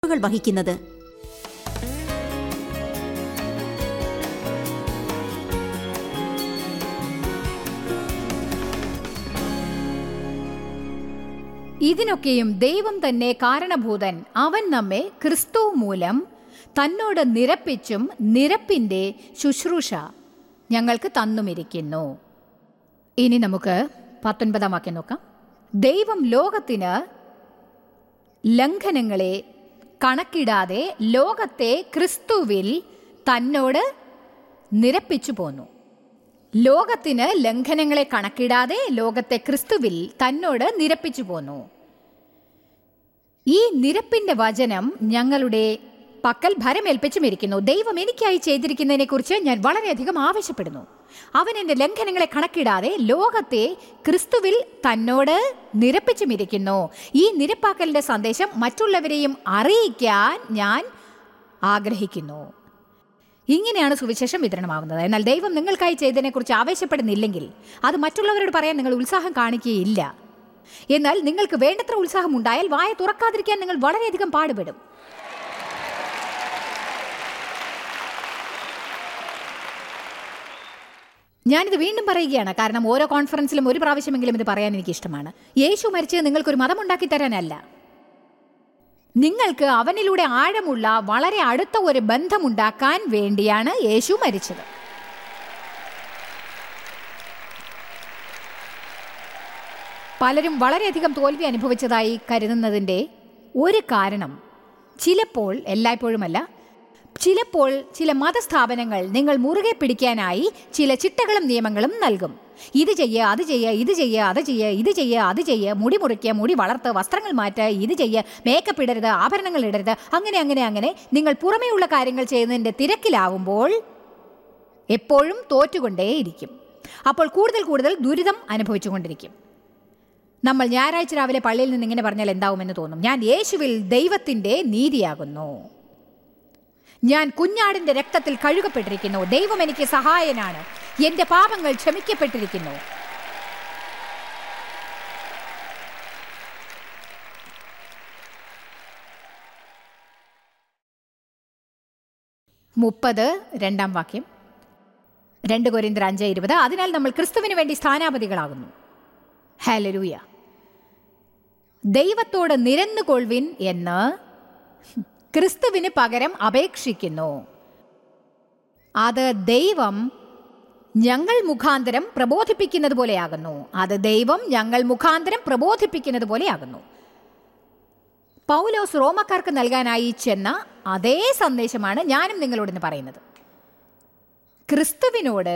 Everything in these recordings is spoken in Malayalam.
കൾ വഹിക്കുന്നത് ഇതിനൊക്കെയും ദൈവം തന്നെ കാരണഭൂതൻ അവൻ നമ്മെ ക്രിസ്തു മൂലം തന്നോട് നിരപ്പിച്ചും നിരപ്പിന്റെ ശുശ്രൂഷ ഞങ്ങൾക്ക് തന്നുമിരിക്കുന്നു ഇനി നമുക്ക് പത്തൊൻപതാം വാക്യം നോക്കാം ദൈവം ലോകത്തിന് ലംഘനങ്ങളെ കണക്കിടാതെ ലോകത്തെ ക്രിസ്തുവിൽ തന്നോട് നിരപ്പിച്ചു പോന്നു ലോകത്തിന് ലംഘനങ്ങളെ കണക്കിടാതെ ലോകത്തെ ക്രിസ്തുവിൽ തന്നോട് നിരപ്പിച്ചു പോന്നു ഈ നിരപ്പിന്റെ വചനം ഞങ്ങളുടെ പക്കൽ ഭരമേൽപ്പിച്ചും ഇരിക്കുന്നു ദൈവം എനിക്കായി ചെയ്തിരിക്കുന്നതിനെ കുറിച്ച് ഞാൻ വളരെയധികം ആവശ്യപ്പെടുന്നു അവൻ എന്റെ ലംഘനങ്ങളെ കണക്കിടാതെ ലോകത്തെ ക്രിസ്തുവിൽ തന്നോട് നിരപ്പിച്ചും ഇരിക്കുന്നു ഈ നിരപ്പാക്കലിന്റെ സന്ദേശം മറ്റുള്ളവരെയും അറിയിക്കാൻ ഞാൻ ആഗ്രഹിക്കുന്നു ഇങ്ങനെയാണ് സുവിശേഷം വിതരണമാവുന്നത് എന്നാൽ ദൈവം നിങ്ങൾക്കായി ചെയ്തതിനെക്കുറിച്ച് ആവേശപ്പെടുന്നില്ലെങ്കിൽ അത് മറ്റുള്ളവരോട് പറയാൻ നിങ്ങൾ ഉത്സാഹം കാണിക്കുകയില്ല എന്നാൽ നിങ്ങൾക്ക് വേണ്ടത്ര ഉത്സാഹം ഉണ്ടായാൽ വായ തുറക്കാതിരിക്കാൻ നിങ്ങൾ വളരെയധികം പാടുപെടും ഞാനിത് വീണ്ടും പറയുകയാണ് കാരണം ഓരോ കോൺഫറൻസിലും ഒരു പ്രാവശ്യമെങ്കിലും ഇത് പറയാൻ എനിക്ക് ഇഷ്ടമാണ് യേശു മരിച്ചത് നിങ്ങൾക്കൊരു മതമുണ്ടാക്കി തരാനല്ല നിങ്ങൾക്ക് അവനിലൂടെ ആഴമുള്ള വളരെ അടുത്ത ഒരു ബന്ധമുണ്ടാക്കാൻ വേണ്ടിയാണ് യേശു മരിച്ചത് പലരും വളരെയധികം തോൽവി അനുഭവിച്ചതായി കരുതുന്നതിൻ്റെ ഒരു കാരണം ചിലപ്പോൾ എല്ലായ്പ്പോഴുമല്ല ചിലപ്പോൾ ചില മതസ്ഥാപനങ്ങൾ നിങ്ങൾ മുറുകെ പിടിക്കാനായി ചില ചിട്ടകളും നിയമങ്ങളും നൽകും ഇത് ചെയ്യുക അത് ചെയ്യുക ഇത് ചെയ്യുക അത് ചെയ്യുക ഇത് ചെയ്യുക അത് ചെയ്യുക മുടി മുറിക്കുക മുടി വളർത്ത് വസ്ത്രങ്ങൾ മാറ്റുക ഇത് ചെയ്യുക മേക്കപ്പ് ഇടരുത് ആഭരണങ്ങൾ ഇടരുത് അങ്ങനെ അങ്ങനെ അങ്ങനെ നിങ്ങൾ പുറമേയുള്ള കാര്യങ്ങൾ ചെയ്യുന്നതിൻ്റെ തിരക്കിലാവുമ്പോൾ എപ്പോഴും തോറ്റുകൊണ്ടേയിരിക്കും അപ്പോൾ കൂടുതൽ കൂടുതൽ ദുരിതം അനുഭവിച്ചുകൊണ്ടിരിക്കും നമ്മൾ ഞായറാഴ്ച രാവിലെ പള്ളിയിൽ നിന്ന് ഇങ്ങനെ പറഞ്ഞാൽ എന്താവുമെന്ന് തോന്നും ഞാൻ യേശുവിൽ ദൈവത്തിൻ്റെ നീതിയാകുന്നു ഞാൻ കുഞ്ഞാടിന്റെ രക്തത്തിൽ കഴുകപ്പെട്ടിരിക്കുന്നു ദൈവം എനിക്ക് സഹായനാണ് എന്റെ പാപങ്ങൾ ക്ഷമിക്കപ്പെട്ടിരിക്കുന്നു മുപ്പത് രണ്ടാം വാക്യം രണ്ട് കൊരിന്തർ അഞ്ച് ഇരുപത് അതിനാൽ നമ്മൾ ക്രിസ്തുവിന് വേണ്ടി സ്ഥാനാപതികളാകുന്നു ഹാലലൂയ ദൈവത്തോട് നിരന്നുകൊള്ളുവിൻ എന്ന് ക്രിസ്തുവിന് പകരം അപേക്ഷിക്കുന്നു അത് ദൈവം ഞങ്ങൾ മുഖാന്തരം പ്രബോധിപ്പിക്കുന്നത് പോലെയാകുന്നു അത് ദൈവം ഞങ്ങൾ മുഖാന്തരം പ്രബോധിപ്പിക്കുന്നത് പോലെയാകുന്നു പൗലോസ് റോമക്കാർക്ക് നൽകാനായി ചെന്ന അതേ സന്ദേശമാണ് ഞാനും നിങ്ങളോട് ഇന്ന് പറയുന്നത് ക്രിസ്തുവിനോട്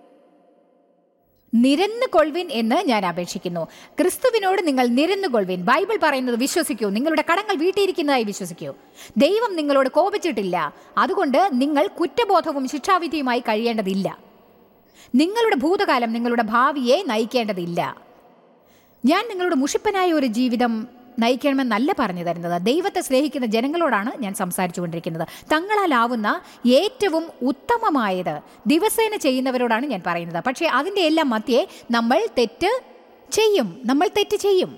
നിരന്നു കൊൾവിൻ എന്ന് ഞാൻ അപേക്ഷിക്കുന്നു ക്രിസ്തുവിനോട് നിങ്ങൾ നിരന്നു കൊൾവിൻ ബൈബിൾ പറയുന്നത് വിശ്വസിക്കൂ നിങ്ങളുടെ കടങ്ങൾ വീട്ടിയിരിക്കുന്നതായി വിശ്വസിക്കൂ ദൈവം നിങ്ങളോട് കോപിച്ചിട്ടില്ല അതുകൊണ്ട് നിങ്ങൾ കുറ്റബോധവും ശിക്ഷാവിധിയുമായി കഴിയേണ്ടതില്ല നിങ്ങളുടെ ഭൂതകാലം നിങ്ങളുടെ ഭാവിയെ നയിക്കേണ്ടതില്ല ഞാൻ നിങ്ങളുടെ മുഷിപ്പനായ ഒരു ജീവിതം നയിക്കണമെന്നല്ല പറഞ്ഞു തരുന്നത് ദൈവത്തെ സ്നേഹിക്കുന്ന ജനങ്ങളോടാണ് ഞാൻ സംസാരിച്ചു കൊണ്ടിരിക്കുന്നത് തങ്ങളാലാവുന്ന ഏറ്റവും ഉത്തമമായത് ദിവസേന ചെയ്യുന്നവരോടാണ് ഞാൻ പറയുന്നത് പക്ഷേ അതിൻ്റെ എല്ലാം മധ്യേ നമ്മൾ തെറ്റ് ചെയ്യും നമ്മൾ തെറ്റ് ചെയ്യും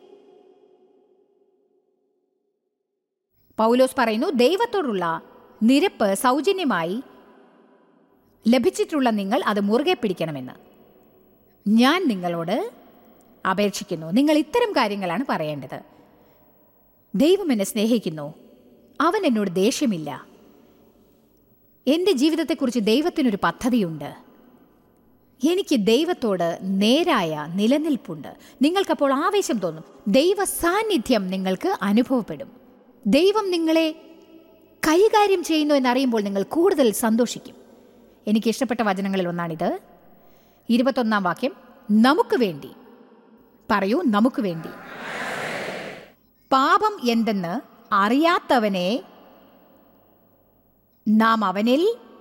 പൗലോസ് പറയുന്നു ദൈവത്തോടുള്ള നിരപ്പ് സൗജന്യമായി ലഭിച്ചിട്ടുള്ള നിങ്ങൾ അത് മുറുകെ പിടിക്കണമെന്ന് ഞാൻ നിങ്ങളോട് അപേക്ഷിക്കുന്നു നിങ്ങൾ ഇത്തരം കാര്യങ്ങളാണ് പറയേണ്ടത് ദൈവം എന്നെ സ്നേഹിക്കുന്നു അവൻ എന്നോട് ദേഷ്യമില്ല എൻ്റെ ജീവിതത്തെക്കുറിച്ച് ദൈവത്തിനൊരു പദ്ധതിയുണ്ട് എനിക്ക് ദൈവത്തോട് നേരായ നിലനിൽപ്പുണ്ട് നിങ്ങൾക്കപ്പോൾ ആവേശം തോന്നും ദൈവ സാന്നിധ്യം നിങ്ങൾക്ക് അനുഭവപ്പെടും ദൈവം നിങ്ങളെ കൈകാര്യം ചെയ്യുന്നു എന്നറിയുമ്പോൾ നിങ്ങൾ കൂടുതൽ സന്തോഷിക്കും എനിക്ക് ഇഷ്ടപ്പെട്ട വചനങ്ങളിൽ ഒന്നാണിത് ഇരുപത്തൊന്നാം വാക്യം നമുക്ക് വേണ്ടി പറയൂ നമുക്ക് വേണ്ടി പാപം എന്തെന്ന് അറിയാത്തവനെ നാം അവനിൽ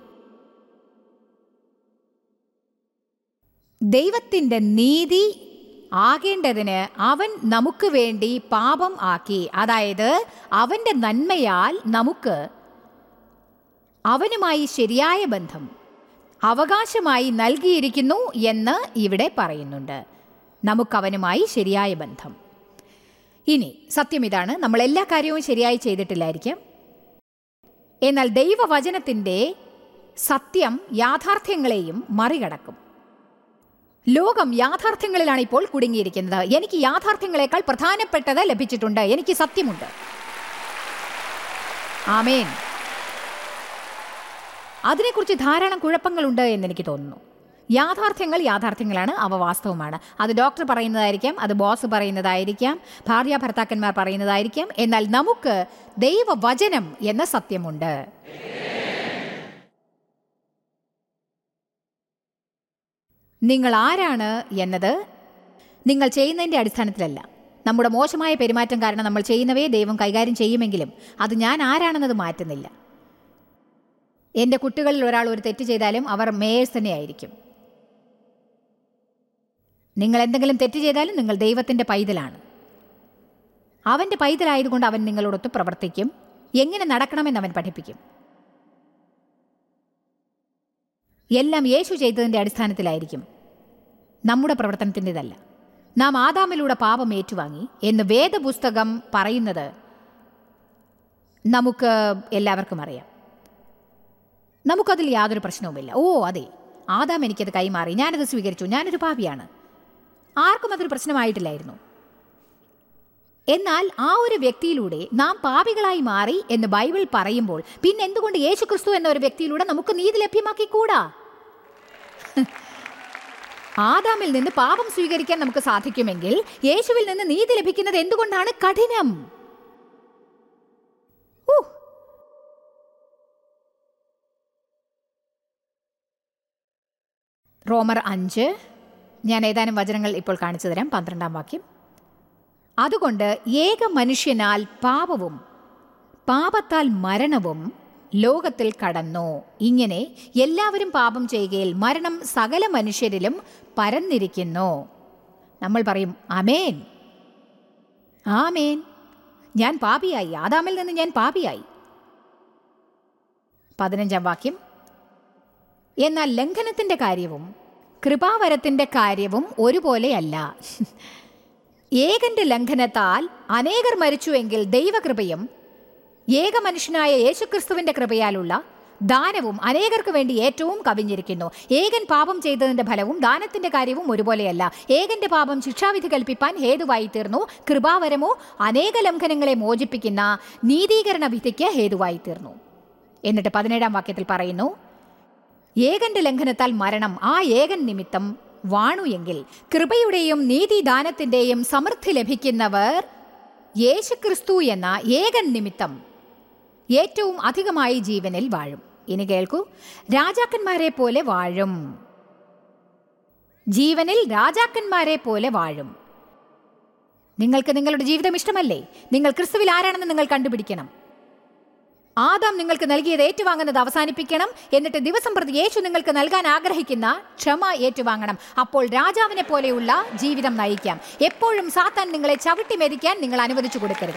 ദൈവത്തിൻ്റെ നീതി ആകേണ്ടതിന് അവൻ നമുക്ക് വേണ്ടി പാപം ആക്കി അതായത് അവൻ്റെ നന്മയാൽ നമുക്ക് അവനുമായി ശരിയായ ബന്ധം അവകാശമായി നൽകിയിരിക്കുന്നു എന്ന് ഇവിടെ പറയുന്നുണ്ട് നമുക്കവനുമായി ശരിയായ ബന്ധം ഇനി സത്യം ഇതാണ് നമ്മൾ എല്ലാ കാര്യവും ശരിയായി ചെയ്തിട്ടില്ലായിരിക്കാം എന്നാൽ ദൈവവചനത്തിൻ്റെ സത്യം യാഥാർത്ഥ്യങ്ങളെയും മറികടക്കും ലോകം യാഥാർത്ഥ്യങ്ങളിലാണ് ഇപ്പോൾ കുടുങ്ങിയിരിക്കുന്നത് എനിക്ക് യാഥാർത്ഥ്യങ്ങളെക്കാൾ പ്രധാനപ്പെട്ടത് ലഭിച്ചിട്ടുണ്ട് എനിക്ക് സത്യമുണ്ട് ആമേൻ അതിനെക്കുറിച്ച് ധാരാളം കുഴപ്പങ്ങളുണ്ട് എന്ന് എനിക്ക് തോന്നുന്നു യാഥാർത്ഥ്യങ്ങൾ യാഥാർത്ഥ്യങ്ങളാണ് അവ വാസ്തവമാണ് അത് ഡോക്ടർ പറയുന്നതായിരിക്കാം അത് ബോസ് പറയുന്നതായിരിക്കാം ഭാര്യ ഭർത്താക്കന്മാർ പറയുന്നതായിരിക്കാം എന്നാൽ നമുക്ക് ദൈവവചനം എന്ന സത്യമുണ്ട് നിങ്ങൾ ആരാണ് എന്നത് നിങ്ങൾ ചെയ്യുന്നതിൻ്റെ അടിസ്ഥാനത്തിലല്ല നമ്മുടെ മോശമായ പെരുമാറ്റം കാരണം നമ്മൾ ചെയ്യുന്നവയെ ദൈവം കൈകാര്യം ചെയ്യുമെങ്കിലും അത് ഞാൻ ആരാണെന്നത് മാറ്റുന്നില്ല എൻ്റെ കുട്ടികളിൽ ഒരാൾ ഒരു തെറ്റ് ചെയ്താലും അവർ മേയേഴ്സ് തന്നെയായിരിക്കും നിങ്ങൾ എന്തെങ്കിലും തെറ്റ് ചെയ്താലും നിങ്ങൾ ദൈവത്തിൻ്റെ പൈതലാണ് അവൻ്റെ പൈതലായതുകൊണ്ട് അവൻ നിങ്ങളോടൊത്ത് പ്രവർത്തിക്കും എങ്ങനെ നടക്കണമെന്ന് അവൻ പഠിപ്പിക്കും എല്ലാം യേശു ചെയ്തതിൻ്റെ അടിസ്ഥാനത്തിലായിരിക്കും നമ്മുടെ പ്രവർത്തനത്തിൻ്റെതല്ല നാം ആദാമിലൂടെ പാപം ഏറ്റുവാങ്ങി എന്ന് വേദപുസ്തകം പറയുന്നത് നമുക്ക് എല്ലാവർക്കും അറിയാം നമുക്കതിൽ യാതൊരു പ്രശ്നവുമില്ല ഓ അതെ ആദാം എനിക്കത് കൈമാറി ഞാനത് സ്വീകരിച്ചു ഞാനൊരു പാപിയാണ് ആർക്കും അതൊരു പ്രശ്നമായിട്ടില്ലായിരുന്നു എന്നാൽ ആ ഒരു വ്യക്തിയിലൂടെ നാം പാപികളായി മാറി എന്ന് ബൈബിൾ പറയുമ്പോൾ പിന്നെ എന്തുകൊണ്ട് യേശു ക്രിസ്തു എന്ന ഒരു വ്യക്തിയിലൂടെ നമുക്ക് നീതി ലഭ്യമാക്കിക്കൂടാ ആദാമിൽ നിന്ന് പാപം സ്വീകരിക്കാൻ നമുക്ക് സാധിക്കുമെങ്കിൽ യേശുവിൽ നിന്ന് നീതി ലഭിക്കുന്നത് എന്തുകൊണ്ടാണ് കഠിനം ഊ. റോമർ അഞ്ച് ഞാൻ ഏതാനും വചനങ്ങൾ ഇപ്പോൾ കാണിച്ചു തരാം പന്ത്രണ്ടാം വാക്യം അതുകൊണ്ട് ഏക മനുഷ്യനാൽ പാപവും പാപത്താൽ മരണവും ലോകത്തിൽ കടന്നു ഇങ്ങനെ എല്ലാവരും പാപം ചെയ്യുകയിൽ മരണം സകല മനുഷ്യരിലും പരന്നിരിക്കുന്നു നമ്മൾ പറയും അമേൻ ആമേൻ ഞാൻ പാപിയായി ആദാമിൽ നിന്ന് ഞാൻ പാപിയായി പതിനഞ്ചാം വാക്യം എന്നാൽ ലംഘനത്തിന്റെ കാര്യവും കൃപാവരത്തിന്റെ കാര്യവും ഒരുപോലെയല്ല ഏകന്റെ ലംഘനത്താൽ അനേകർ മരിച്ചുവെങ്കിൽ ദൈവകൃപയും ഏക മനുഷ്യനായ യേശുക്രിസ്തുവിന്റെ കൃപയാലുള്ള ദാനവും അനേകർക്ക് വേണ്ടി ഏറ്റവും കവിഞ്ഞിരിക്കുന്നു ഏകൻ പാപം ചെയ്തതിന്റെ ഫലവും ദാനത്തിന്റെ കാര്യവും ഒരുപോലെയല്ല ഏകന്റെ പാപം ശിക്ഷാവിധി കൽപ്പിപ്പാൻ ഹേതുവായി തീർന്നു കൃപാവരമോ അനേക ലംഘനങ്ങളെ മോചിപ്പിക്കുന്ന നീതീകരണ വിധിക്ക് ഹേതുവായി തീർന്നു എന്നിട്ട് പതിനേഴാം വാക്യത്തിൽ പറയുന്നു ഏകന്റെ ലംഘനത്താൽ മരണം ആ ഏകൻ നിമിത്തം വാണു എങ്കിൽ കൃപയുടെയും നീതിദാനത്തിന്റെയും സമൃദ്ധി ലഭിക്കുന്നവർ യേശുക്രിസ്തു എന്ന ഏകൻ നിമിത്തം ഏറ്റവും അധികമായി ജീവനിൽ വാഴും ഇനി കേൾക്കൂ രാജാക്കന്മാരെ പോലെ വാഴും ജീവനിൽ രാജാക്കന്മാരെ പോലെ വാഴും നിങ്ങൾക്ക് നിങ്ങളുടെ ജീവിതം ഇഷ്ടമല്ലേ നിങ്ങൾ ക്രിസ്തുവിൽ ആരാണെന്ന് നിങ്ങൾ കണ്ടുപിടിക്കണം ആദാം നിങ്ങൾക്ക് നൽകിയത് ഏറ്റുവാങ്ങുന്നത് അവസാനിപ്പിക്കണം എന്നിട്ട് ദിവസം പ്രതി യേശു നിങ്ങൾക്ക് നൽകാൻ ആഗ്രഹിക്കുന്ന ക്ഷമ ഏറ്റുവാങ്ങണം അപ്പോൾ രാജാവിനെ പോലെയുള്ള ജീവിതം നയിക്കാം എപ്പോഴും സാത്താൻ നിങ്ങളെ ചവിട്ടി മെതിക്കാൻ നിങ്ങൾ അനുവദിച്ചു കൊടുക്കരുത്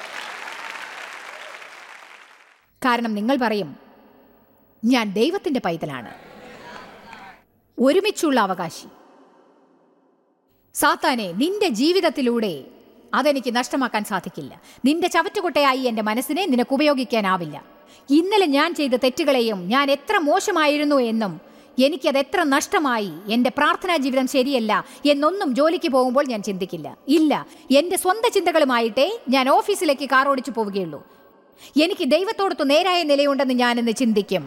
കാരണം നിങ്ങൾ പറയും ഞാൻ ദൈവത്തിന്റെ പൈതലാണ് ഒരുമിച്ചുള്ള അവകാശി സാത്താനെ നിന്റെ ജീവിതത്തിലൂടെ അതെനിക്ക് നഷ്ടമാക്കാൻ സാധിക്കില്ല നിന്റെ ചവറ്റുകുട്ടയായി എൻ്റെ മനസ്സിനെ നിനക്ക് ഉപയോഗിക്കാനാവില്ല ഇന്നലെ ഞാൻ ചെയ്ത തെറ്റുകളെയും ഞാൻ എത്ര മോശമായിരുന്നു എന്നും എനിക്കത് എത്ര നഷ്ടമായി എൻ്റെ പ്രാർത്ഥനാ ജീവിതം ശരിയല്ല എന്നൊന്നും ജോലിക്ക് പോകുമ്പോൾ ഞാൻ ചിന്തിക്കില്ല ഇല്ല എൻ്റെ സ്വന്തം ചിന്തകളുമായിട്ടേ ഞാൻ ഓഫീസിലേക്ക് കാർ ഓടിച്ചു പോവുകയുള്ളൂ എനിക്ക് ദൈവത്തോടൊത്ത് നേരായ നിലയുണ്ടെന്ന് ഞാനിന്ന് ചിന്തിക്കും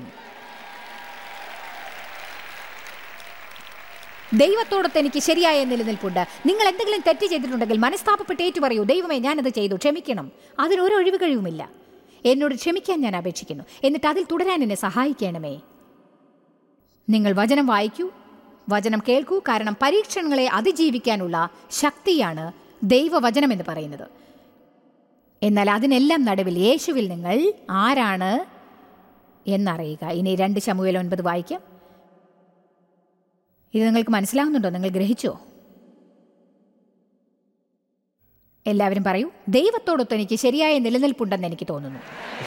ദൈവത്തോടൊത്ത് എനിക്ക് ശരിയായ നിലനിൽപ്പുണ്ട് നിങ്ങൾ എന്തെങ്കിലും തെറ്റ് ചെയ്തിട്ടുണ്ടെങ്കിൽ മനസ്താപപ്പെട്ട് ഏറ്റു പറയൂ ദൈവമേ ഞാനത് ചെയ്തു ക്ഷമിക്കണം അതിനൊരു ഒഴിവ് കഴിവുമില്ല എന്നോട് ക്ഷമിക്കാൻ ഞാൻ അപേക്ഷിക്കുന്നു എന്നിട്ട് അതിൽ തുടരാൻ എന്നെ സഹായിക്കണമേ നിങ്ങൾ വചനം വായിക്കൂ വചനം കേൾക്കൂ കാരണം പരീക്ഷണങ്ങളെ അതിജീവിക്കാനുള്ള ശക്തിയാണ് ദൈവവചനം എന്ന് പറയുന്നത് എന്നാൽ അതിനെല്ലാം നടുവിൽ യേശുവിൽ നിങ്ങൾ ആരാണ് എന്നറിയുക ഇനി രണ്ട് ശമുവേൽ ഒൻപത് വായിക്കാം ഇത് നിങ്ങൾക്ക് മനസ്സിലാവുന്നുണ്ടോ നിങ്ങൾ ഗ്രഹിച്ചോ എല്ലാവരും പറയൂ ദൈവത്തോടൊത്ത് എനിക്ക് ശരിയായ നിലനിൽപ്പുണ്ടെന്ന് എനിക്ക് തോന്നുന്നു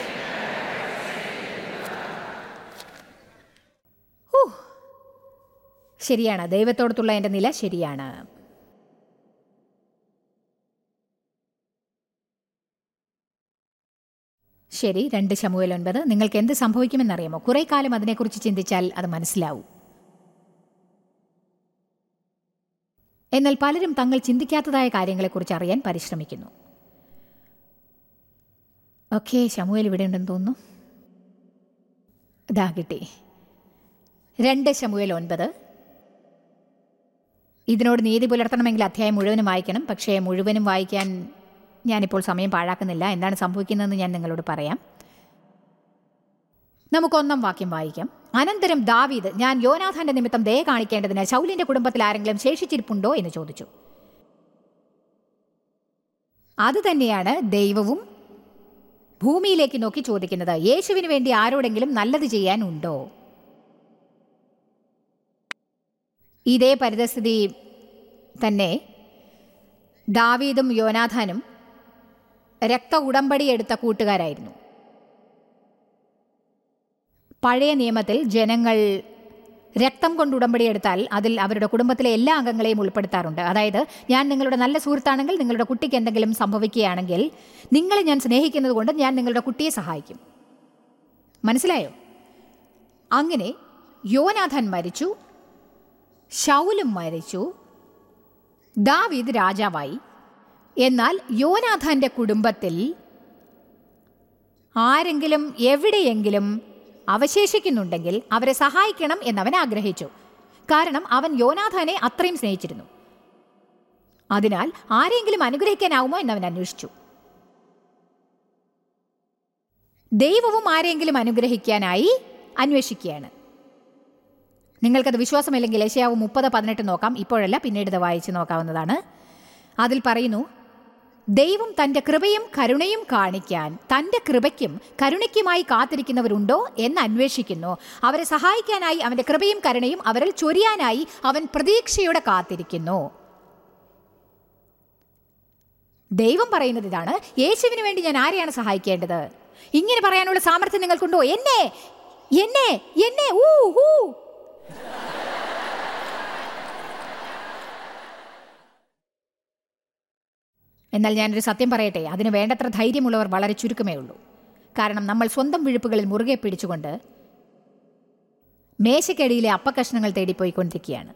ഹൂ. ശരിയാണ് ദൈവത്തോടത്തുള്ള എൻ്റെ നില ശരിയാണ് ശരി രണ്ട് ശമുവേൽ ഒൻപത് നിങ്ങൾക്ക് എന്ത് സംഭവിക്കുമെന്നറിയാമോ കുറെ കാലം അതിനെക്കുറിച്ച് ചിന്തിച്ചാൽ അത് മനസ്സിലാവും എന്നാൽ പലരും തങ്ങൾ ചിന്തിക്കാത്തതായ കാര്യങ്ങളെക്കുറിച്ച് അറിയാൻ പരിശ്രമിക്കുന്നു ഓക്കെ ശമുവേൽ ഇവിടെ ഉണ്ടെന്ന് തോന്നുന്നു ഇതാ കിട്ടി രണ്ട് ശമുവേൽ ഒൻപത് ഇതിനോട് നീതി പുലർത്തണമെങ്കിൽ അധ്യായം മുഴുവനും വായിക്കണം പക്ഷേ മുഴുവനും വായിക്കാൻ ഞാനിപ്പോൾ സമയം പാഴാക്കുന്നില്ല എന്താണ് സംഭവിക്കുന്നതെന്ന് ഞാൻ നിങ്ങളോട് പറയാം നമുക്കൊന്നാം വാക്യം വായിക്കാം അനന്തരം ദാവീദ് ഞാൻ യോനാഥാന്റെ നിമിത്തം ദയ കാണിക്കേണ്ടതിന് ശൗലിന്റെ കുടുംബത്തിൽ ആരെങ്കിലും ശേഷിച്ചിരിപ്പുണ്ടോ എന്ന് ചോദിച്ചു അത് തന്നെയാണ് ദൈവവും ഭൂമിയിലേക്ക് നോക്കി ചോദിക്കുന്നത് യേശുവിന് വേണ്ടി ആരോടെങ്കിലും നല്ലത് ചെയ്യാൻ ഉണ്ടോ ഇതേ പരിതസ്ഥിതി തന്നെ ദാവീദും യോനാഥാനും രക്ത ഉടമ്പടി എടുത്ത കൂട്ടുകാരായിരുന്നു പഴയ നിയമത്തിൽ ജനങ്ങൾ രക്തം കൊണ്ട് ഉടമ്പടി എടുത്താൽ അതിൽ അവരുടെ കുടുംബത്തിലെ എല്ലാ അംഗങ്ങളെയും ഉൾപ്പെടുത്താറുണ്ട് അതായത് ഞാൻ നിങ്ങളുടെ നല്ല സുഹൃത്താണെങ്കിൽ നിങ്ങളുടെ കുട്ടിക്ക് എന്തെങ്കിലും സംഭവിക്കുകയാണെങ്കിൽ നിങ്ങളെ ഞാൻ സ്നേഹിക്കുന്നത് കൊണ്ട് ഞാൻ നിങ്ങളുടെ കുട്ടിയെ സഹായിക്കും മനസ്സിലായോ അങ്ങനെ യോനാഥൻ മരിച്ചു ഷൗലും മരിച്ചു ദാവീദ് രാജാവായി എന്നാൽ യോനാഥാന്റെ കുടുംബത്തിൽ ആരെങ്കിലും എവിടെയെങ്കിലും അവശേഷിക്കുന്നുണ്ടെങ്കിൽ അവരെ സഹായിക്കണം എന്നവൻ ആഗ്രഹിച്ചു കാരണം അവൻ യോനാഥാനെ അത്രയും സ്നേഹിച്ചിരുന്നു അതിനാൽ ആരെങ്കിലും അനുഗ്രഹിക്കാനാവുമോ എന്നവൻ അന്വേഷിച്ചു ദൈവവും ആരെങ്കിലും അനുഗ്രഹിക്കാനായി അന്വേഷിക്കുകയാണ് നിങ്ങൾക്കത് വിശ്വാസമില്ലെങ്കിൽ ഏഷ്യാവ് മുപ്പത് പതിനെട്ട് നോക്കാം ഇപ്പോഴല്ല പിന്നീട് ഇത് വായിച്ച് നോക്കാവുന്നതാണ് അതിൽ പറയുന്നു ദൈവം തന്റെ കൃപയും കരുണയും കാണിക്കാൻ തന്റെ കൃപയ്ക്കും കരുണയ്ക്കുമായി കാത്തിരിക്കുന്നവരുണ്ടോ എന്ന് അന്വേഷിക്കുന്നു അവരെ സഹായിക്കാനായി അവന്റെ കൃപയും കരുണയും അവരിൽ ചൊരിയാനായി അവൻ പ്രതീക്ഷയോടെ കാത്തിരിക്കുന്നു ദൈവം പറയുന്നത് ഇതാണ് യേശുവിന് വേണ്ടി ഞാൻ ആരെയാണ് സഹായിക്കേണ്ടത് ഇങ്ങനെ പറയാനുള്ള സാമർഥ്യം നിങ്ങൾക്കുണ്ടോ എന്നെ എന്നെ എന്നെ ഊ ഊ എന്നാൽ ഞാനൊരു സത്യം പറയട്ടെ അതിന് വേണ്ടത്ര ധൈര്യമുള്ളവർ വളരെ ചുരുക്കമേ ഉള്ളൂ കാരണം നമ്മൾ സ്വന്തം വിഴുപ്പുകളിൽ മുറുകെ പിടിച്ചുകൊണ്ട് മേശക്കടിയിലെ അപ്പക്കഷ്ണങ്ങൾ തേടിപ്പോയിക്കൊണ്ടിരിക്കുകയാണ്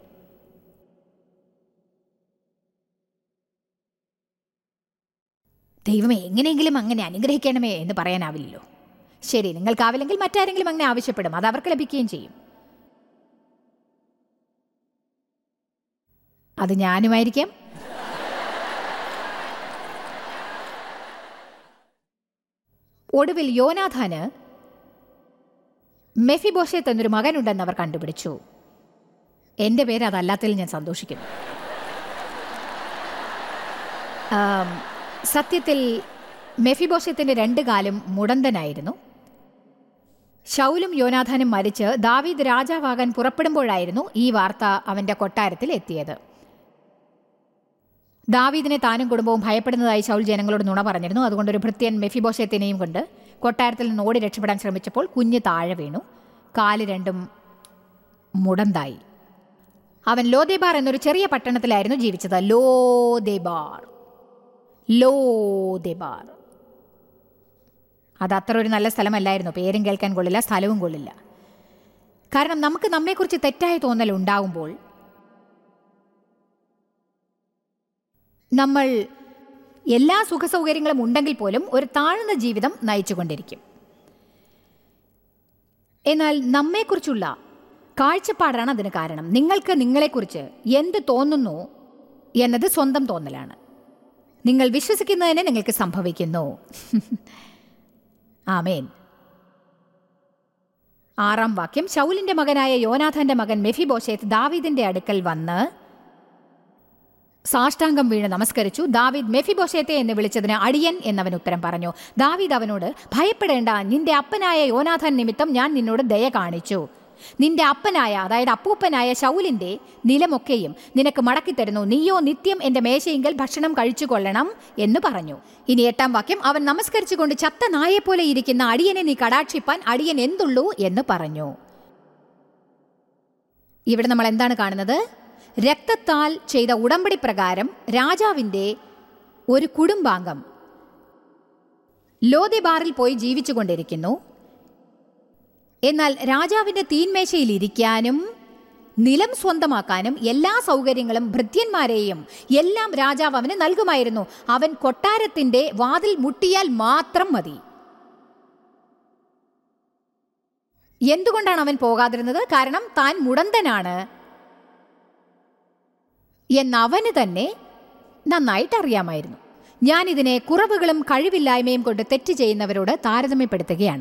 ദൈവമേ എങ്ങനെയെങ്കിലും അങ്ങനെ അനുഗ്രഹിക്കണമേ എന്ന് പറയാനാവില്ലല്ലോ ശരി നിങ്ങൾക്കാവില്ലെങ്കിൽ മറ്റാരെങ്കിലും അങ്ങനെ ആവശ്യപ്പെടും അത് അവർക്ക് ലഭിക്കുകയും ചെയ്യും അത് ഞാനുമായിരിക്കാം ഒടുവിൽ യോനാഥാന് മെഫിബോഷത്ത് എന്നൊരു മകനുണ്ടെന്ന് അവർ കണ്ടുപിടിച്ചു എൻ്റെ പേര് അതല്ലാത്തതിൽ ഞാൻ സന്തോഷിക്കുന്നു ആം, സത്യത്തിൽ മെഫിബോഷത്തിൻ്റെ രണ്ട് കാലും മുടന്തനായിരുന്നു ഷൗലും യോനാഥാനും മരിച്ച് ദാവീദ് രാജാവാകാൻ പുറപ്പെടുമ്പോഴായിരുന്നു ഈ വാർത്ത അവൻ്റെ കൊട്ടാരത്തിൽ എത്തിയത് ദാവീദിനെ താനും കുടുംബവും ഭയപ്പെടുന്നതായി ശൗൽ ജനങ്ങളോട് നുണ പറഞ്ഞിരുന്നു അതുകൊണ്ട് ഒരു ഭൃത്യൻ മെഫിബോഷത്തിനെയും കൊണ്ട് കൊട്ടാരത്തിൽ നിന്ന് ഓടി രക്ഷപ്പെടാൻ ശ്രമിച്ചപ്പോൾ കുഞ്ഞ് താഴെ വീണു കാല് രണ്ടും മുടന്തായി അവൻ ലോദേബാർ എന്നൊരു ചെറിയ പട്ടണത്തിലായിരുന്നു ജീവിച്ചത് ലോദേബാർ ലോദേബാർ അത് അത്ര ഒരു നല്ല സ്ഥലമല്ലായിരുന്നു പേരും കേൾക്കാൻ കൊള്ളില്ല സ്ഥലവും കൊള്ളില്ല കാരണം നമുക്ക് നമ്മെക്കുറിച്ച് തെറ്റായ തോന്നൽ ഉണ്ടാവുമ്പോൾ നമ്മൾ എല്ലാ സുഖസൗകര്യങ്ങളും ഉണ്ടെങ്കിൽ പോലും ഒരു താഴ്ന്ന ജീവിതം നയിച്ചുകൊണ്ടിരിക്കും എന്നാൽ നമ്മെക്കുറിച്ചുള്ള കാഴ്ചപ്പാടാണ് അതിന് കാരണം നിങ്ങൾക്ക് നിങ്ങളെക്കുറിച്ച് എന്ത് തോന്നുന്നു എന്നത് സ്വന്തം തോന്നലാണ് നിങ്ങൾ വിശ്വസിക്കുന്നതിനെ നിങ്ങൾക്ക് സംഭവിക്കുന്നു ആമേൻ ആറാം വാക്യം ശൗലിന്റെ മകനായ യോനാഥന്റെ മകൻ മെഫിബോഷേത്ത് ദാവീദിന്റെ അടുക്കൽ വന്ന് സാഷ്ടാംഗം വീണ് നമസ്കരിച്ചു ദാവീദ് മെഫിബോഷേത്തെ എന്ന് വിളിച്ചതിന് അടിയൻ എന്നവൻ ഉത്തരം പറഞ്ഞു ദാവീദ് അവനോട് ഭയപ്പെടേണ്ട നിന്റെ അപ്പനായ യോനാഥൻ നിമിത്തം ഞാൻ നിന്നോട് ദയ കാണിച്ചു നിന്റെ അപ്പനായ അതായത് അപ്പൂപ്പനായ ശൗലിന്റെ നിലമൊക്കെയും നിനക്ക് മടക്കിത്തരുന്നു നീയോ നിത്യം എന്റെ മേശയെങ്കിൽ ഭക്ഷണം കഴിച്ചു കൊള്ളണം എന്ന് പറഞ്ഞു ഇനി എട്ടാം വാക്യം അവൻ നമസ്കരിച്ചുകൊണ്ട് ചത്ത നായെപ്പോലെ ഇരിക്കുന്ന അടിയനെ നീ കടാക്ഷിപ്പാൻ അടിയൻ എന്തുള്ളൂ എന്ന് പറഞ്ഞു ഇവിടെ നമ്മൾ എന്താണ് കാണുന്നത് രക്തത്താൽ ചെയ്ത ഉടമ്പടി പ്രകാരം രാജാവിൻ്റെ ഒരു കുടുംബാംഗം ലോദിബാറിൽ പോയി ജീവിച്ചുകൊണ്ടിരിക്കുന്നു എന്നാൽ രാജാവിന്റെ തീന്മേശയിൽ ഇരിക്കാനും നിലം സ്വന്തമാക്കാനും എല്ലാ സൗകര്യങ്ങളും ഭൃത്യന്മാരെയും എല്ലാം രാജാവ് അവന് നൽകുമായിരുന്നു അവൻ കൊട്ടാരത്തിന്റെ വാതിൽ മുട്ടിയാൽ മാത്രം മതി എന്തുകൊണ്ടാണ് അവൻ പോകാതിരുന്നത് കാരണം താൻ മുടന്തനാണ് എന്നവന് തന്നെ നന്നായിട്ട് അറിയാമായിരുന്നു ഞാൻ ഇതിനെ കുറവുകളും കഴിവില്ലായ്മയും കൊണ്ട് തെറ്റ് ചെയ്യുന്നവരോട് താരതമ്യപ്പെടുത്തുകയാണ്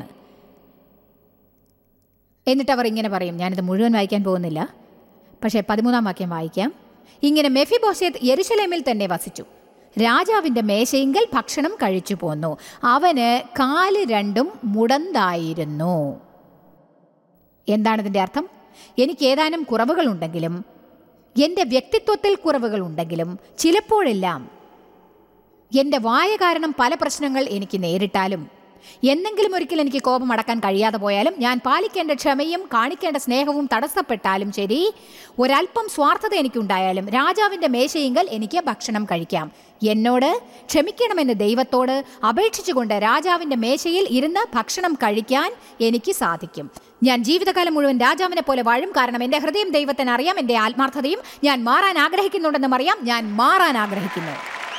എന്നിട്ട് അവർ ഇങ്ങനെ പറയും ഞാനിത് മുഴുവൻ വായിക്കാൻ പോകുന്നില്ല പക്ഷേ പതിമൂന്നാം വാക്യം വായിക്കാം ഇങ്ങനെ മെഫിബോസേത്ത് യെരുശലേമിൽ തന്നെ വസിച്ചു രാജാവിന്റെ മേശയിങ്കൽ ഭക്ഷണം കഴിച്ചു പോന്നു അവന് കാല് രണ്ടും മുടന്തായിരുന്നു എന്താണ് ഇതിന്റെ അർത്ഥം എനിക്ക് ഏതാനും കുറവുകളുണ്ടെങ്കിലും എൻ്റെ വ്യക്തിത്വത്തിൽ കുറവുകളുണ്ടെങ്കിലും ചിലപ്പോഴെല്ലാം എൻ്റെ വായ കാരണം പല പ്രശ്നങ്ങൾ എനിക്ക് നേരിട്ടാലും എന്നെങ്കിലും ഒരിക്കൽ എനിക്ക് കോപം അടക്കാൻ കഴിയാതെ പോയാലും ഞാൻ പാലിക്കേണ്ട ക്ഷമയും കാണിക്കേണ്ട സ്നേഹവും തടസ്സപ്പെട്ടാലും ശരി ഒരല്പം സ്വാർത്ഥത എനിക്കുണ്ടായാലും രാജാവിൻ്റെ മേശയെങ്കിൽ എനിക്ക് ഭക്ഷണം കഴിക്കാം എന്നോട് ക്ഷമിക്കണമെന്ന് ദൈവത്തോട് അപേക്ഷിച്ചുകൊണ്ട് രാജാവിൻ്റെ മേശയിൽ ഇരുന്ന് ഭക്ഷണം കഴിക്കാൻ എനിക്ക് സാധിക്കും ഞാൻ ജീവിതകാലം മുഴുവൻ രാജാവിനെ പോലെ വാഴും കാരണം എൻ്റെ ഹൃദയം ദൈവത്തിന് അറിയാം എൻ്റെ ആത്മാർത്ഥതയും ഞാൻ മാറാൻ ആഗ്രഹിക്കുന്നുണ്ടെന്നും അറിയാം ഞാൻ മാറാൻ ആഗ്രഹിക്കുന്നു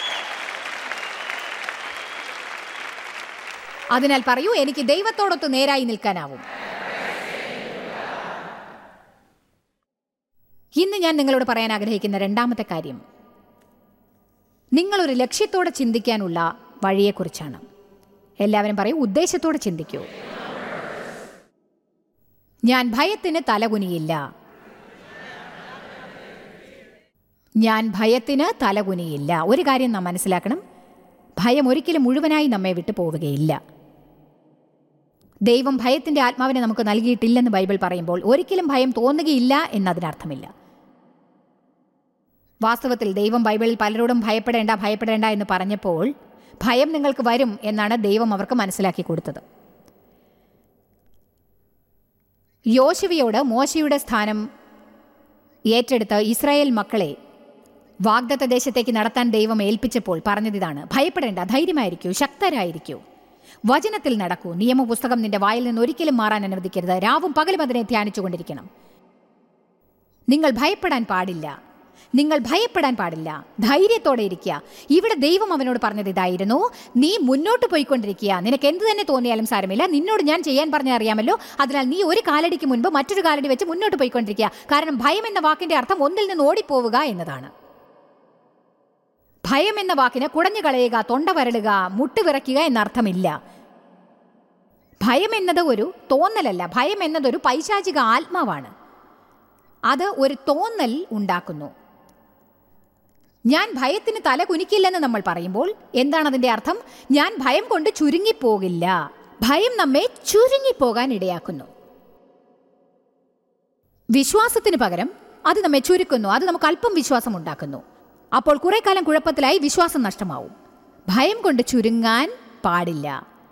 അതിനാൽ പറയൂ എനിക്ക് ദൈവത്തോടൊത്ത് നേരായി നിൽക്കാനാവും ഇന്ന് ഞാൻ നിങ്ങളോട് പറയാൻ ആഗ്രഹിക്കുന്ന രണ്ടാമത്തെ കാര്യം നിങ്ങളൊരു ലക്ഷ്യത്തോടെ ചിന്തിക്കാനുള്ള വഴിയെക്കുറിച്ചാണ് എല്ലാവരും പറയൂ ഉദ്ദേശത്തോടെ ചിന്തിക്കൂ ഞാൻ ഭയത്തിന് തലകുനിയില്ല ഞാൻ ഭയത്തിന് തലകുനിയില്ല ഒരു കാര്യം നാം മനസ്സിലാക്കണം ഭയം ഒരിക്കലും മുഴുവനായി നമ്മെ വിട്ടു പോവുകയില്ല ദൈവം ഭയത്തിന്റെ ആത്മാവിനെ നമുക്ക് നൽകിയിട്ടില്ലെന്ന് ബൈബിൾ പറയുമ്പോൾ ഒരിക്കലും ഭയം തോന്നുകയില്ല എന്നതിനർത്ഥമില്ല വാസ്തവത്തിൽ ദൈവം ബൈബിളിൽ പലരോടും ഭയപ്പെടേണ്ട ഭയപ്പെടേണ്ട എന്ന് പറഞ്ഞപ്പോൾ ഭയം നിങ്ങൾക്ക് വരും എന്നാണ് ദൈവം അവർക്ക് മനസ്സിലാക്കി കൊടുത്തത് യോശുവയോട് മോശയുടെ സ്ഥാനം ഏറ്റെടുത്ത് ഇസ്രായേൽ മക്കളെ വാഗ്ദത്ത ദേശത്തേക്ക് നടത്താൻ ദൈവം ഏൽപ്പിച്ചപ്പോൾ പറഞ്ഞതിതാണ് ഭയപ്പെടേണ്ട ധൈര്യമായിരിക്കൂ ശക്തരായിരിക്കൂ വചനത്തിൽ നടക്കൂ നിയമപുസ്തകം നിന്റെ വായിൽ നിന്ന് ഒരിക്കലും മാറാൻ അനുവദിക്കരുത് രാവും പകലും അതിനെ ധ്യാനിച്ചുകൊണ്ടിരിക്കണം നിങ്ങൾ ഭയപ്പെടാൻ പാടില്ല നിങ്ങൾ ഭയപ്പെടാൻ പാടില്ല ധൈര്യത്തോടെ ഇരിക്കുക ഇവിടെ ദൈവം അവനോട് പറഞ്ഞത് ഇതായിരുന്നു നീ മുന്നോട്ട് പോയിക്കൊണ്ടിരിക്കുക നിനക്ക് എന്ത് തന്നെ തോന്നിയാലും സാരമില്ല നിന്നോട് ഞാൻ ചെയ്യാൻ പറഞ്ഞ അറിയാമല്ലോ അതിനാൽ നീ ഒരു കാലടിക്ക് മുൻപ് മറ്റൊരു കാലടി വെച്ച് മുന്നോട്ട് പോയിക്കൊണ്ടിരിക്കുക കാരണം ഭയം എന്ന വാക്കിന്റെ അർത്ഥം ഒന്നിൽ നിന്ന് ഓടിപ്പോവുക എന്നതാണ് ഭയം എന്ന വാക്കിന് കുടഞ്ഞു കളയുക തൊണ്ട വരളുക മുട്ടുവിറയ്ക്കുക എന്നർത്ഥമില്ല ഭയം എന്നത് ഒരു തോന്നലല്ല ഭയം എന്നതൊരു പൈശാചിക ആത്മാവാണ് അത് ഒരു തോന്നൽ ഉണ്ടാക്കുന്നു ഞാൻ ഭയത്തിന് തല കുനിക്കില്ലെന്ന് നമ്മൾ പറയുമ്പോൾ എന്താണ് അതിന്റെ അർത്ഥം ഞാൻ ഭയം കൊണ്ട് ചുരുങ്ങിപ്പോകില്ല ഭയം നമ്മെ ചുരുങ്ങിപ്പോകാൻ ഇടയാക്കുന്നു വിശ്വാസത്തിന് പകരം അത് നമ്മെ ചുരുക്കുന്നു അത് നമുക്ക് അല്പം വിശ്വാസം ഉണ്ടാക്കുന്നു അപ്പോൾ കുറെ കാലം കുഴപ്പത്തിലായി വിശ്വാസം നഷ്ടമാവും ഭയം കൊണ്ട് ചുരുങ്ങാൻ പാടില്ല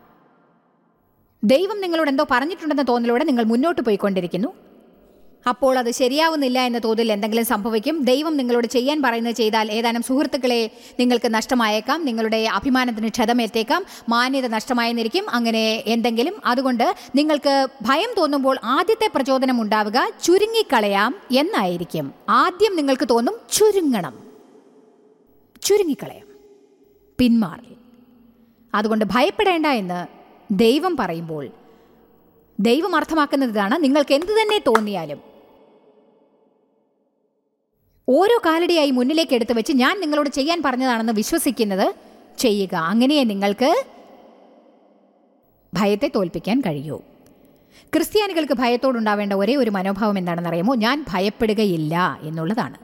ദൈവം നിങ്ങളോട് എന്തോ പറഞ്ഞിട്ടുണ്ടെന്ന തോന്നലോടെ നിങ്ങൾ മുന്നോട്ട് പോയിക്കൊണ്ടിരിക്കുന്നു അപ്പോൾ അത് ശരിയാവുന്നില്ല എന്ന തോതിൽ എന്തെങ്കിലും സംഭവിക്കും ദൈവം നിങ്ങളോട് ചെയ്യാൻ പറയുന്നത് ചെയ്താൽ ഏതാനും സുഹൃത്തുക്കളെ നിങ്ങൾക്ക് നഷ്ടമായേക്കാം നിങ്ങളുടെ അഭിമാനത്തിന് ക്ഷതമേറ്റേക്കാം മാന്യത നഷ്ടമായെന്നിരിക്കും അങ്ങനെ എന്തെങ്കിലും അതുകൊണ്ട് നിങ്ങൾക്ക് ഭയം തോന്നുമ്പോൾ ആദ്യത്തെ പ്രചോദനം ഉണ്ടാവുക ചുരുങ്ങിക്കളയാം എന്നായിരിക്കും ആദ്യം നിങ്ങൾക്ക് തോന്നും ചുരുങ്ങണം ചുരുങ്ങിക്കളയാം പിന്മാറി അതുകൊണ്ട് ഭയപ്പെടേണ്ട എന്ന് ദൈവം പറയുമ്പോൾ ദൈവം അർത്ഥമാക്കുന്നത് ഇതാണ് നിങ്ങൾക്ക് എന്തു തന്നെ തോന്നിയാലും ഓരോ കാലടിയായി മുന്നിലേക്ക് എടുത്തു വെച്ച് ഞാൻ നിങ്ങളോട് ചെയ്യാൻ പറഞ്ഞതാണെന്ന് വിശ്വസിക്കുന്നത് ചെയ്യുക അങ്ങനെ നിങ്ങൾക്ക് ഭയത്തെ തോൽപ്പിക്കാൻ കഴിയൂ ക്രിസ്ത്യാനികൾക്ക് ഭയത്തോടുണ്ടാവേണ്ട ഒരേ ഒരു മനോഭാവം എന്താണെന്ന് അറിയാമോ ഞാൻ ഭയപ്പെടുകയില്ല എന്നുള്ളതാണ്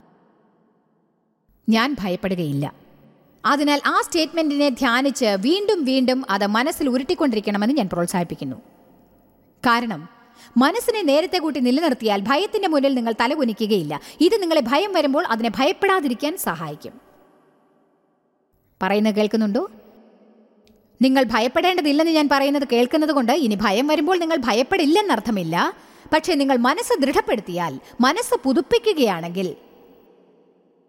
ഞാൻ ഭയപ്പെടുകയില്ല അതിനാൽ ആ സ്റ്റേറ്റ്മെന്റിനെ ധ്യാനിച്ച് വീണ്ടും വീണ്ടും അത് മനസ്സിൽ ഉരുട്ടിക്കൊണ്ടിരിക്കണമെന്ന് ഞാൻ പ്രോത്സാഹിപ്പിക്കുന്നു കാരണം മനസ്സിനെ നേരത്തെ കൂട്ടി നിലനിർത്തിയാൽ ഭയത്തിന്റെ മുന്നിൽ നിങ്ങൾ തലകുനിക്കുകയില്ല ഇത് നിങ്ങളെ ഭയം വരുമ്പോൾ അതിനെ ഭയപ്പെടാതിരിക്കാൻ സഹായിക്കും പറയുന്നത് കേൾക്കുന്നുണ്ടോ നിങ്ങൾ ഭയപ്പെടേണ്ടതില്ലെന്ന് ഞാൻ പറയുന്നത് കേൾക്കുന്നത് കൊണ്ട് ഇനി ഭയം വരുമ്പോൾ നിങ്ങൾ ഭയപ്പെടില്ലെന്നർത്ഥമില്ല പക്ഷേ നിങ്ങൾ മനസ്സ് ദൃഢപ്പെടുത്തിയാൽ മനസ്സ് പുതുപ്പിക്കുകയാണെങ്കിൽ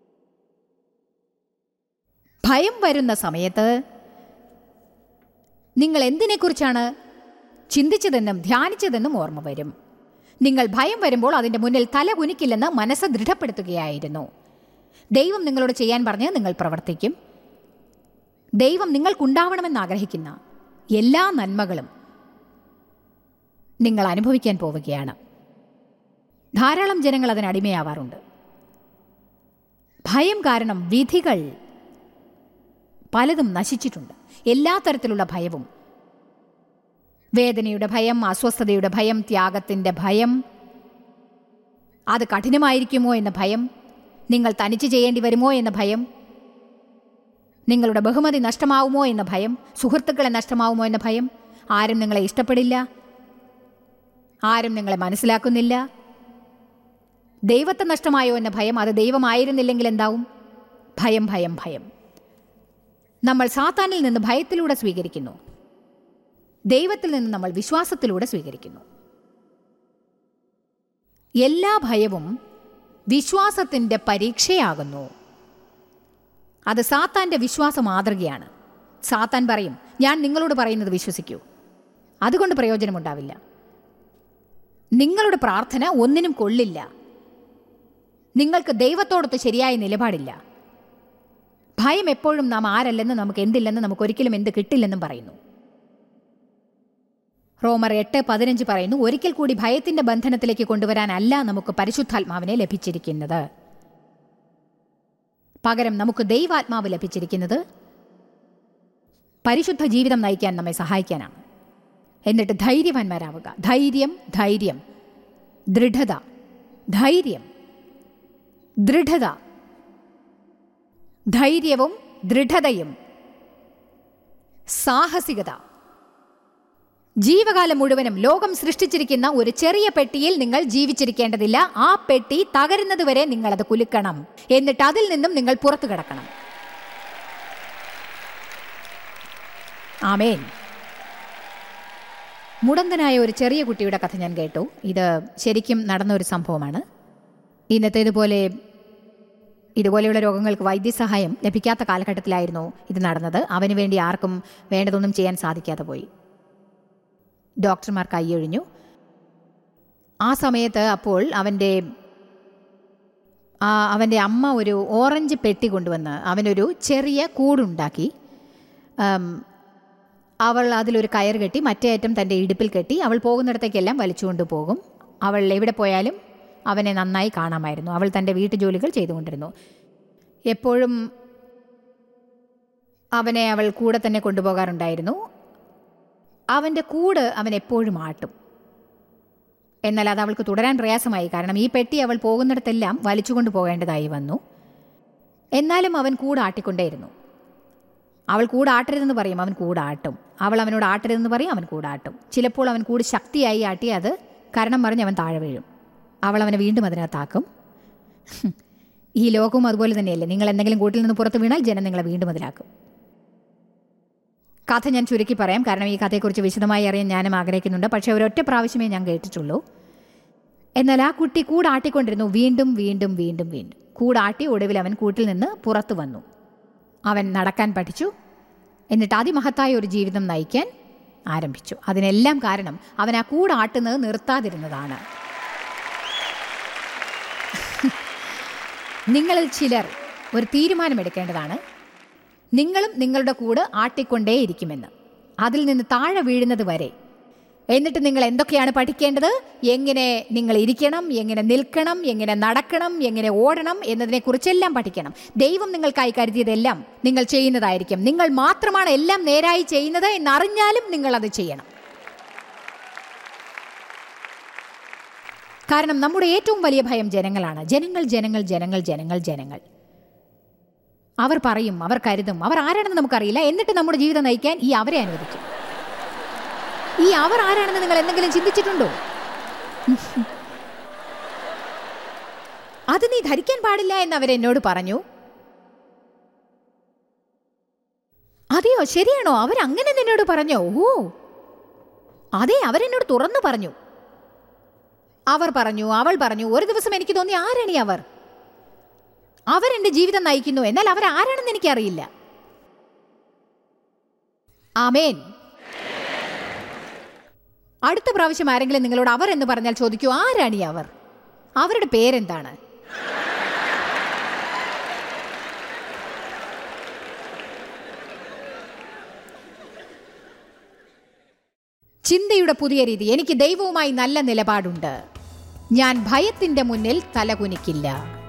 ഭയം വരുന്ന സമയത്ത് നിങ്ങൾ എന്തിനെക്കുറിച്ചാണ് ചിന്തിച്ചതെന്നും ധ്യാനിച്ചതെന്നും ഓർമ്മ വരും നിങ്ങൾ ഭയം വരുമ്പോൾ അതിൻ്റെ മുന്നിൽ തല കുനിക്കില്ലെന്ന് മനസ്സ് ദൃഢപ്പെടുത്തുകയായിരുന്നു ദൈവം നിങ്ങളോട് ചെയ്യാൻ പറഞ്ഞ് നിങ്ങൾ പ്രവർത്തിക്കും ദൈവം നിങ്ങൾക്കുണ്ടാവണമെന്ന് ആഗ്രഹിക്കുന്ന എല്ലാ നന്മകളും നിങ്ങൾ അനുഭവിക്കാൻ പോവുകയാണ് ധാരാളം ജനങ്ങൾ അതിന് അടിമയാവാറുണ്ട് ഭയം കാരണം വിധികൾ പലതും നശിച്ചിട്ടുണ്ട് എല്ലാ തരത്തിലുള്ള ഭയവും വേദനയുടെ ഭയം അസ്വസ്ഥതയുടെ ഭയം ത്യാഗത്തിൻ്റെ ഭയം അത് കഠിനമായിരിക്കുമോ എന്ന ഭയം നിങ്ങൾ തനിച്ച് ചെയ്യേണ്ടി വരുമോ എന്ന ഭയം നിങ്ങളുടെ ബഹുമതി നഷ്ടമാവുമോ എന്ന ഭയം സുഹൃത്തുക്കളെ നഷ്ടമാവുമോ എന്ന ഭയം ആരും നിങ്ങളെ ഇഷ്ടപ്പെടില്ല ആരും നിങ്ങളെ മനസ്സിലാക്കുന്നില്ല ദൈവത്തെ നഷ്ടമായോ എന്ന ഭയം അത് ദൈവമായിരുന്നില്ലെങ്കിൽ എന്താവും ഭയം ഭയം ഭയം നമ്മൾ സാത്താനിൽ നിന്ന് ഭയത്തിലൂടെ സ്വീകരിക്കുന്നു ദൈവത്തിൽ നിന്ന് നമ്മൾ വിശ്വാസത്തിലൂടെ സ്വീകരിക്കുന്നു എല്ലാ ഭയവും വിശ്വാസത്തിൻ്റെ പരീക്ഷയാകുന്നു അത് സാത്താൻ്റെ വിശ്വാസ മാതൃകയാണ് സാത്താൻ പറയും ഞാൻ നിങ്ങളോട് പറയുന്നത് വിശ്വസിക്കൂ അതുകൊണ്ട് പ്രയോജനമുണ്ടാവില്ല നിങ്ങളുടെ പ്രാർത്ഥന ഒന്നിനും കൊള്ളില്ല നിങ്ങൾക്ക് ദൈവത്തോടൊത്ത് ശരിയായ നിലപാടില്ല ഭയം എപ്പോഴും നാം ആരല്ലെന്ന് നമുക്ക് എന്തില്ലെന്ന് നമുക്ക് ഒരിക്കലും എന്ത് കിട്ടില്ലെന്നും പറയുന്നു റോമർ എട്ട് പതിനഞ്ച് പറയുന്നു ഒരിക്കൽ കൂടി ഭയത്തിന്റെ ബന്ധനത്തിലേക്ക് കൊണ്ടുവരാനല്ല നമുക്ക് പരിശുദ്ധാത്മാവിനെ ലഭിച്ചിരിക്കുന്നത് പകരം നമുക്ക് ദൈവാത്മാവ് ലഭിച്ചിരിക്കുന്നത് പരിശുദ്ധ ജീവിതം നയിക്കാൻ നമ്മെ സഹായിക്കാനാണ് എന്നിട്ട് ധൈര്യവാന്മാരാവുക ധൈര്യം ധൈര്യം ദൃഢത ധൈര്യം ദൃഢത ധൈര്യവും ദൃഢതയും സാഹസികത ജീവകാലം മുഴുവനും ലോകം സൃഷ്ടിച്ചിരിക്കുന്ന ഒരു ചെറിയ പെട്ടിയിൽ നിങ്ങൾ ജീവിച്ചിരിക്കേണ്ടതില്ല ആ പെട്ടി തകരുന്നതുവരെ നിങ്ങൾ അത് കുലുക്കണം എന്നിട്ട് അതിൽ നിന്നും നിങ്ങൾ പുറത്തു കിടക്കണം ആമേൻ മുടന്തനായ ഒരു ചെറിയ കുട്ടിയുടെ കഥ ഞാൻ കേട്ടു ഇത് ശരിക്കും നടന്ന ഒരു സംഭവമാണ് ഇന്നത്തേതുപോലെ ഇതുപോലെയുള്ള രോഗങ്ങൾക്ക് വൈദ്യസഹായം ലഭിക്കാത്ത കാലഘട്ടത്തിലായിരുന്നു ഇത് നടന്നത് അവന് വേണ്ടി ആർക്കും വേണ്ടതൊന്നും ചെയ്യാൻ സാധിക്കാതെ പോയി ഡോക്ടർമാർ കൈയൊഴിഞ്ഞു ആ സമയത്ത് അപ്പോൾ അവൻ്റെ അവൻ്റെ അമ്മ ഒരു ഓറഞ്ച് പെട്ടി കൊണ്ടുവന്ന് അവനൊരു ചെറിയ കൂടുണ്ടാക്കി അവൾ അതിലൊരു കയർ കെട്ടി മറ്റേ അറ്റം തൻ്റെ ഇടുപ്പിൽ കെട്ടി അവൾ പോകുന്നിടത്തേക്കെല്ലാം വലിച്ചുകൊണ്ട് പോകും അവൾ എവിടെ പോയാലും അവനെ നന്നായി കാണാമായിരുന്നു അവൾ തൻ്റെ വീട്ടു ജോലികൾ ചെയ്തുകൊണ്ടിരുന്നു എപ്പോഴും അവനെ അവൾ കൂടെ തന്നെ കൊണ്ടുപോകാറുണ്ടായിരുന്നു അവൻ്റെ കൂട് അവൻ എപ്പോഴും ആട്ടും എന്നാൽ അത് അവൾക്ക് തുടരാൻ പ്രയാസമായി കാരണം ഈ പെട്ടി അവൾ പോകുന്നിടത്തെല്ലാം വലിച്ചുകൊണ്ട് പോകേണ്ടതായി വന്നു എന്നാലും അവൻ കൂട് ആട്ടിക്കൊണ്ടേയിരുന്നു അവൾ കൂട് ആട്ടരുതെന്ന് പറയും അവൻ കൂടാട്ടും അവൾ അവനോട് ആട്ടരുതെന്ന് പറയും അവൻ കൂടാട്ടും ചിലപ്പോൾ അവൻ കൂട് ശക്തിയായി ആട്ടി അത് കരണം മറിഞ്ഞ് അവൻ താഴെ വീഴും അവൾ അവനെ വീണ്ടും അതിനകത്താക്കും ഈ ലോകവും അതുപോലെ തന്നെയല്ലേ നിങ്ങൾ എന്തെങ്കിലും കൂട്ടിൽ നിന്ന് പുറത്ത് വീണാൽ ജനം നിങ്ങളെ വീണ്ടും അതിലാക്കും കഥ ഞാൻ ചുരുക്കി പറയാം കാരണം ഈ കഥയെക്കുറിച്ച് വിശദമായി അറിയാൻ ഞാനും ആഗ്രഹിക്കുന്നുണ്ട് പക്ഷേ ഒരൊറ്റ പ്രാവശ്യമേ ഞാൻ കേട്ടിട്ടുള്ളൂ എന്നാൽ ആ കുട്ടി കൂടാട്ടിക്കൊണ്ടിരുന്നു വീണ്ടും വീണ്ടും വീണ്ടും വീണ്ടും കൂടാട്ടി ഒടുവിൽ അവൻ കൂട്ടിൽ നിന്ന് പുറത്തു വന്നു അവൻ നടക്കാൻ പഠിച്ചു എന്നിട്ട് അതിമഹത്തായ ഒരു ജീവിതം നയിക്കാൻ ആരംഭിച്ചു അതിനെല്ലാം കാരണം അവൻ ആ കൂടാട്ടുന്നത് നിർത്താതിരുന്നതാണ് നിങ്ങളിൽ ചിലർ ഒരു തീരുമാനമെടുക്കേണ്ടതാണ് നിങ്ങളും നിങ്ങളുടെ കൂട് ആട്ടിക്കൊണ്ടേയിരിക്കുമെന്ന് അതിൽ നിന്ന് താഴെ വീഴുന്നത് വരെ എന്നിട്ട് നിങ്ങൾ എന്തൊക്കെയാണ് പഠിക്കേണ്ടത് എങ്ങനെ നിങ്ങൾ ഇരിക്കണം എങ്ങനെ നിൽക്കണം എങ്ങനെ നടക്കണം എങ്ങനെ ഓടണം എന്നതിനെക്കുറിച്ചെല്ലാം പഠിക്കണം ദൈവം നിങ്ങൾക്കായി കരുതിയതെല്ലാം നിങ്ങൾ ചെയ്യുന്നതായിരിക്കും നിങ്ങൾ മാത്രമാണ് എല്ലാം നേരായി ചെയ്യുന്നത് എന്നറിഞ്ഞാലും നിങ്ങൾ അത് ചെയ്യണം കാരണം നമ്മുടെ ഏറ്റവും വലിയ ഭയം ജനങ്ങളാണ് ജനങ്ങൾ ജനങ്ങൾ ജനങ്ങൾ ജനങ്ങൾ ജനങ്ങൾ അവർ പറയും അവർ കരുതും അവർ ആരാണെന്ന് നമുക്കറിയില്ല എന്നിട്ട് നമ്മുടെ ജീവിതം നയിക്കാൻ ഈ അവരെ അനുവദിക്കും ഈ അവർ ആരാണെന്ന് നിങ്ങൾ എന്തെങ്കിലും ചിന്തിച്ചിട്ടുണ്ടോ അത് നീ ധരിക്കാൻ പാടില്ല എന്ന് അവരെന്നോട് പറഞ്ഞു അതെയോ ശരിയാണോ അവരങ്ങനെ നിന്നോട് പറഞ്ഞോ ഓ അതെ അവരെന്നോട് തുറന്നു പറഞ്ഞു അവർ പറഞ്ഞു അവൾ പറഞ്ഞു ഒരു ദിവസം എനിക്ക് തോന്നി ആരാണ് അവർ അവരെന്റെ ജീവിതം നയിക്കുന്നു എന്നാൽ അവർ ആരാണെന്ന് എനിക്കറിയില്ല ആമേൻ അടുത്ത പ്രാവശ്യം ആരെങ്കിലും നിങ്ങളോട് അവർ എന്ന് പറഞ്ഞാൽ ചോദിക്കൂ ആരാണ് ഈ അവർ അവരുടെ പേരെന്താണ് ചിന്തയുടെ പുതിയ രീതി എനിക്ക് ദൈവവുമായി നല്ല നിലപാടുണ്ട് ഞാൻ ഭയത്തിന്റെ മുന്നിൽ തലകുനിക്കില്ല